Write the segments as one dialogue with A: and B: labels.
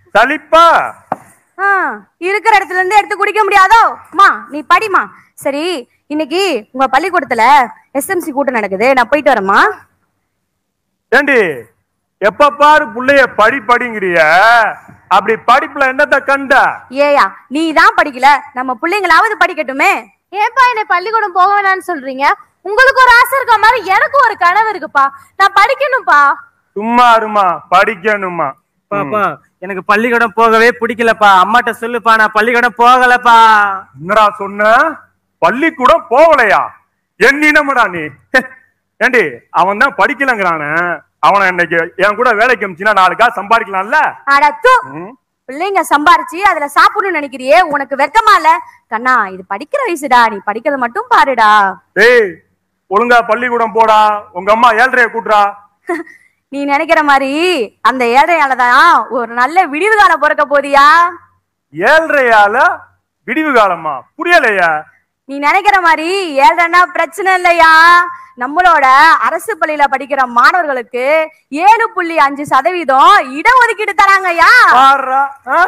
A: சலிப்பா
B: ஆ, இருக்கிற இடத்துல இருந்து எடுத்து குடிக்க முடியாதோ மா நீ படிமா சரி இன்னைக்கு உங்க பள்ளிக்கூடத்துல எஸ்எம்சி கூட்டம் நடக்குது நான் போயிட்டு வரேம்மா
A: ஏண்டி எப்ப பாரு புள்ளைய படி படிங்கிறிய அப்படி படிப்புல என்னத்த கண்ட
B: ஏயா நீ தான் படிக்கல நம்ம பிள்ளைங்களாவது படிக்கட்டுமே
C: ஏன்பா என்னை பள்ளிக்கூடம் போக வேணாம்னு சொல்றீங்க உங்களுக்கு ஒரு ஆசை இருக்க மாதிரி எனக்கு ஒரு கனவு இருக்குப்பா நான் படிக்கணும்ப்பா
A: சும்மா இருமா படிக்கணுமா
D: பாப்பா எனக்கு பள்ளிக்கூடம் போகவே பிடிக்கலப்பா அம்மாட்ட சொல்லுப்பா நான் பள்ளிக்கூடம் போகலப்பா
A: என்னடா சொன்ன பள்ளிக்கூடம் போகலையா என்னடா நீ ஏண்டி அவன் தான் படிக்கலங்கிறானே அவனை இன்னைக்கு என் கூட வேலைக்கு அமிச்சுனா நாலு காசு சம்பாதிக்கலாம்ல
B: அடத்து
A: ம்.
B: பிள்ளைங்க சம்பாரிச்சு அதுல சாப்பிடணும்னு நினைக்கிறியே உனக்கு வெக்கமா இல்ல கண்ணா இது படிக்கிற வயசுடா நீ படிக்கிறத மட்டும் பாருடா
A: டேய் ஒழுங்கா பள்ளிக்கூடம் போடா உங்க அம்மா ஏழ்றைய கூட்டுறா
B: நீ நினைக்கிற மாதிரி அந்த ஏழையாலதான் ஒரு நல்ல விடிவு காலம் பிறக்க போதியா
A: ஏழ்றையால விடிவு காலமா புரியலையா
B: நீ நினைக்கிற மாதிரி ஏழைன்னா பிரச்சனை இல்லையா நம்மளோட அரசு பள்ளியில படிக்கிற மாணவர்களுக்கு ஏழு புள்ளி அஞ்சு சதவீதம் இடஒதுக்கீடு தராங்கய்யா
A: பாருடா. ஆ.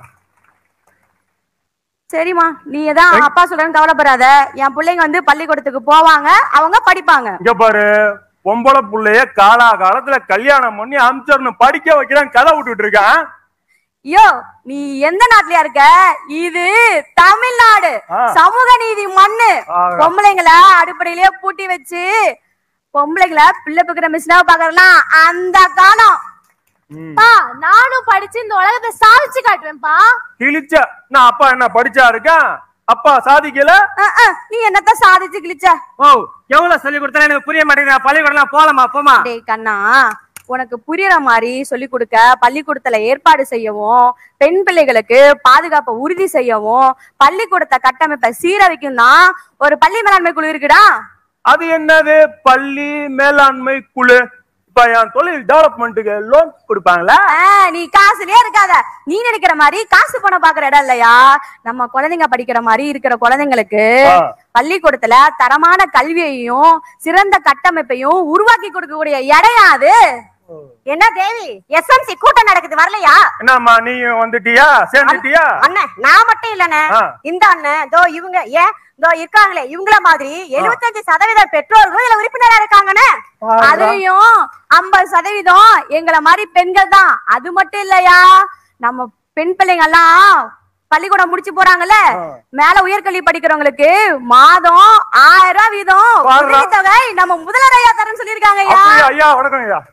B: சரிம்மா நீ எதான் அப்பா சொல்றேன்னு கவலைப்படாத என் பிள்ளைங்க வந்து பள்ளிக்கூடத்துக்கு போவாங்க அவங்க படிப்பாங்க
A: இங்க பாரு பொம்பளை புள்ளைய காலா காலத்துல கல்யாணம் பண்ணி அமிச்சர்னு படிக்க வைக்கிறான் கதை விட்டுட்டு இருக்கான்
B: ஐயோ நீ எந்த நாட்டுலயா இருக்க இது தமிழ்நாடு
A: ஆ.
B: சமூக நீதி மண்ணு
A: ஆகா.
B: பொம்பளைங்களை அடிப்படையிலேயே பூட்டி வச்சு பொம்பளைங்களை பிள்ளை பிக்கிற மிஷினா பாக்குறலாம் அந்த காலம்
A: ம்.
C: பா நானும் படிச்சு இந்த உலகத்தை சாதிச்சு காட்டுவேன்ப்பா
A: கிழிச்ச நான் அப்பா என்ன படிச்சா இருக்கேன் அப்பா சாதிக்கல
B: அஹ், அஹ், நீ என்னத்த சாதிச்சு கிழிச்ச
D: ஓ எவ்வளவு சொல்லி கொடுத்தாலும் எனக்கு புரிய மாட்டேங்குது நான் பள்ளிக்கூடம்லாம் போலாமா போமா
B: டேய் கண்ணா உனக்கு புரியற மாதிரி சொல்லி கொடுக்க பள்ளிக்கூடத்துல ஏற்பாடு செய்யவும் பெண் பிள்ளைகளுக்கு பாதுகாப்பை உறுதி செய்யவும் பள்ளிக்கூடத்தை கட்டமைப்பை சீரமைக்கும் தான் ஒரு பள்ளி மேலாண்மை குழு இருக்குடா
A: அது என்னது பள்ளி மேலாண்மை குழு இப்ப என் தொழில் டெவலப்மெண்ட்டுக்கு லோன் கொடுப்பாங்களா
B: ஆ, நீ காசுலயே இருக்காத நீ நினைக்கிற மாதிரி காசு பணம் பாக்குற இடம் இல்லையா நம்ம குழந்தைங்க படிக்கிற மாதிரி இருக்கிற குழந்தைங்களுக்கு
A: ஆ.
B: பள்ளிக்கூடத்துல தரமான கல்வியையும் சிறந்த கட்டமைப்பையும் உருவாக்கி கொடுக்கக்கூடிய இடையா அது என்ன தேவி எஸ்எம்சி கூட்டம் நடக்குது வரலையா
A: என்னம்மா நீயும் வந்துட்டியா சேர்ந்துட்டியா
B: அண்ணன் நான் மட்டும் இல்லண்ணே
A: ஆ.
B: இந்த அண்ணன் இதோ இவங்க ஏன் இதோ இருக்காங்களே இவங்கள மாதிரி எழுபத்தஞ்சு சதவீத பெற்றோர்களும் இதுல உறுப்பினரா இருக்காங்கண்ணே
A: பாருடா.
B: அதுலயும் ஐம்பது சதவீதம் எங்கள மாதிரி பெண்கள் தான் அது மட்டும் இல்லையா நம்ம பெண் பிள்ளைங்க எல்லாம் பள்ளிக்கூடம் முடிச்சு போறாங்கல்ல
A: ஆ.
B: மேல உயர்கல்வி படிக்கிறவங்களுக்கு மாதம் ஆயிரம் ரூபாய் வீதம்
A: பாருடா.
B: உதவித்தொகை நம்ம முதல்வர் ஐயா தரேன்னு சொல்லியிருக்காங்க ஐயா
A: அப்படியா ஐயா வணக்கம் ஐயா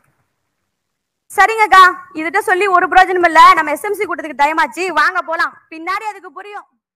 B: சரிங்கக்கா இதுட்ட சொல்லி ஒரு பிரயோஜனம் இல்ல நம்ம எஸ்எம்சி கூட்டத்துக்கு டைம் ஆச்சு வாங்க போலாம் பின்னாடி அதுக்கு புரியும்